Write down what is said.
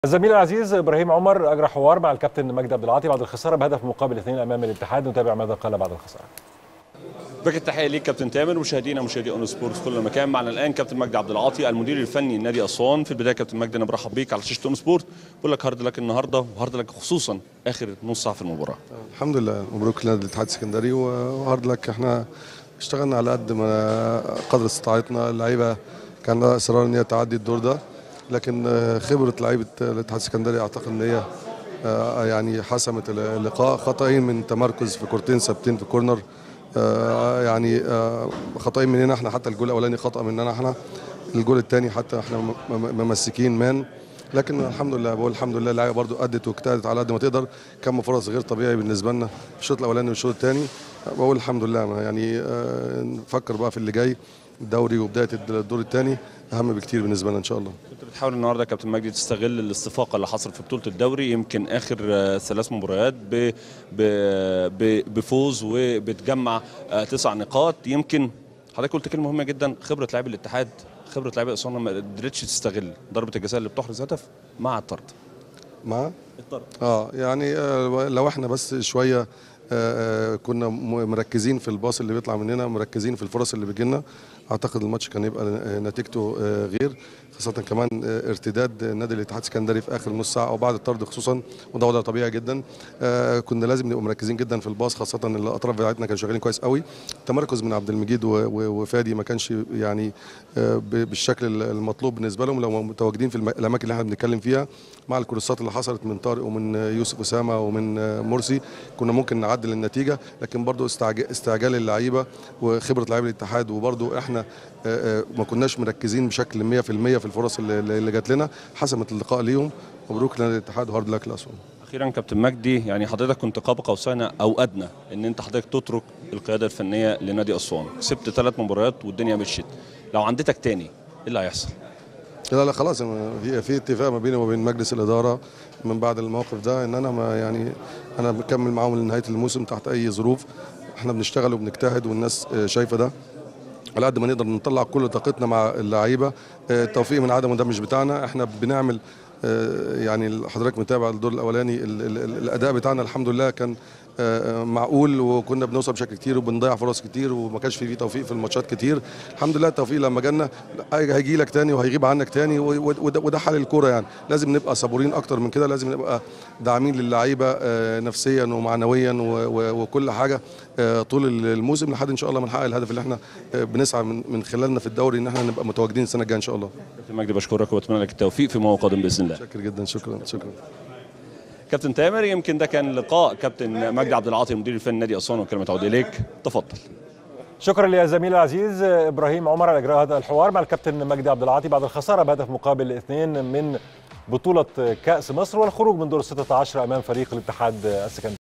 الزميل العزيز ابراهيم عمر اجرى حوار مع الكابتن مجدي عبد العاطي بعد الخساره بهدف مقابل اثنين امام الاتحاد نتابع ماذا قال بعد الخساره. بك التحيه ليك كابتن تامر مشاهدينا مشاهدي اون سبورتس في كل مكان معنا الان كابتن مجدي عبد العاطي المدير الفني لنادي اسوان في البدايه كابتن مجدي انا برحب بيك على شاشه اون سبورت بقول لك هارد لك النهارده وهارد لك خصوصا اخر نص ساعه في المباراه الحمد لله مبروك لنادي الاتحاد السكندري وهارد لك احنا اشتغلنا على قد ما قدر استطاعتنا اللعيبه كان لها اصرار ان هي تعدي الدور ده لكن خبره لعيبه الاتحاد السكندري اعتقد ان هي يعني حسمت اللقاء خطأين من تمركز في كورتين ثابتين في كورنر يعني خطأين مننا احنا حتى الجول الاولاني خطأ مننا احنا الجول الثاني حتى احنا ممسكين مان لكن الحمد لله بقول الحمد لله اللعيبه برضو ادت واجتهدت على قد ما تقدر كم فرص غير طبيعي بالنسبه لنا في الشوط الاولاني والشوط الثاني بقول الحمد لله يعني نفكر بقى في اللي جاي الدوري وبدايه الدور الثاني اهم بكتير بالنسبه لنا ان شاء الله كنت بتحاول النهارده كابتن مجدي تستغل الاستفاقه اللي حصلت في بطوله الدوري يمكن اخر ثلاث مباريات ب ب ب بفوز وبتجمع تسع نقاط يمكن حضرتك قلت كلمه مهمه جدا خبره لاعبي الاتحاد خبره لاعبي اسوان ما قدرتش تستغل ضربه الجزاء اللي بتحرز هدف مع الطرد مع الطرد اه يعني آه لو احنا بس شويه آه كنا مركزين في الباص اللي بيطلع مننا مركزين في الفرص اللي بتجي لنا اعتقد الماتش كان يبقى نتيجته آه غير خاصه كمان ارتداد نادي الاتحاد السكندري في اخر نص ساعه او بعد الطرد خصوصا وده وضع طبيعي جدا كنا لازم نبقى مركزين جدا في الباص خاصه الاطراف بتاعتنا كانوا شغالين كويس قوي التمركز من عبد المجيد وفادي ما كانش يعني بالشكل المطلوب بالنسبه لهم لو متواجدين في الاماكن اللي احنا بنتكلم فيها مع الكروسات اللي حصلت من طارق ومن يوسف اسامه ومن مرسي كنا ممكن نعدل النتيجه لكن برضو استعجال اللعيبه وخبره لعيبه الاتحاد وبرضو احنا ما كناش مركزين بشكل 100% في الفرص اللي جات لنا حسمت اللقاء ليهم مبروك لنادي الاتحاد وهارد لك لاسوان اخيرا كابتن مجدي يعني حضرتك كنت قاب قوسين او ادنى ان انت حضرتك تترك القياده الفنيه لنادي اسوان كسبت ثلاث مباريات والدنيا مشيت لو عندتك تاني ايه اللي هيحصل لا لا خلاص في في اتفاق ما بيني وبين مجلس الاداره من بعد الموقف ده ان انا ما يعني انا بكمل معاهم لنهايه الموسم تحت اي ظروف احنا بنشتغل وبنجتهد والناس شايفه ده على قد ما نقدر نطلع كل طاقتنا مع اللعيبه التوفيق من عدمه ده مش بتاعنا احنا بنعمل يعني حضرتك متابع الدور الاولاني الاداء بتاعنا الحمد لله كان معقول وكنا بنوصل بشكل كتير وبنضيع فرص كتير وما كانش في توفيق في الماتشات كتير الحمد لله التوفيق لما جالنا هيجي لك تاني وهيغيب عنك تاني وده حال الكوره يعني لازم نبقى صبورين اكتر من كده لازم نبقى داعمين للعيبه نفسيا ومعنويا وكل حاجه طول الموسم لحد ان شاء الله ما نحقق الهدف اللي احنا بنسعى من خلالنا في الدوري ان احنا نبقى متواجدين السنه الجايه ان شاء الله كابتن مجدي بشكرك واتمنى لك التوفيق في ما قادم باذن الله شكرا جدا شكرا شكرا كابتن تامر يمكن ده كان لقاء كابتن مجدي عبد العاطي مدير الفني نادي اسوان وكلمه تعود اليك تفضل شكرا لزميلي العزيز ابراهيم عمر على اجراء هذا الحوار مع الكابتن مجدي عبد العاطي بعد الخساره بهدف مقابل اثنين من بطوله كاس مصر والخروج من دور 16 امام فريق الاتحاد السكندري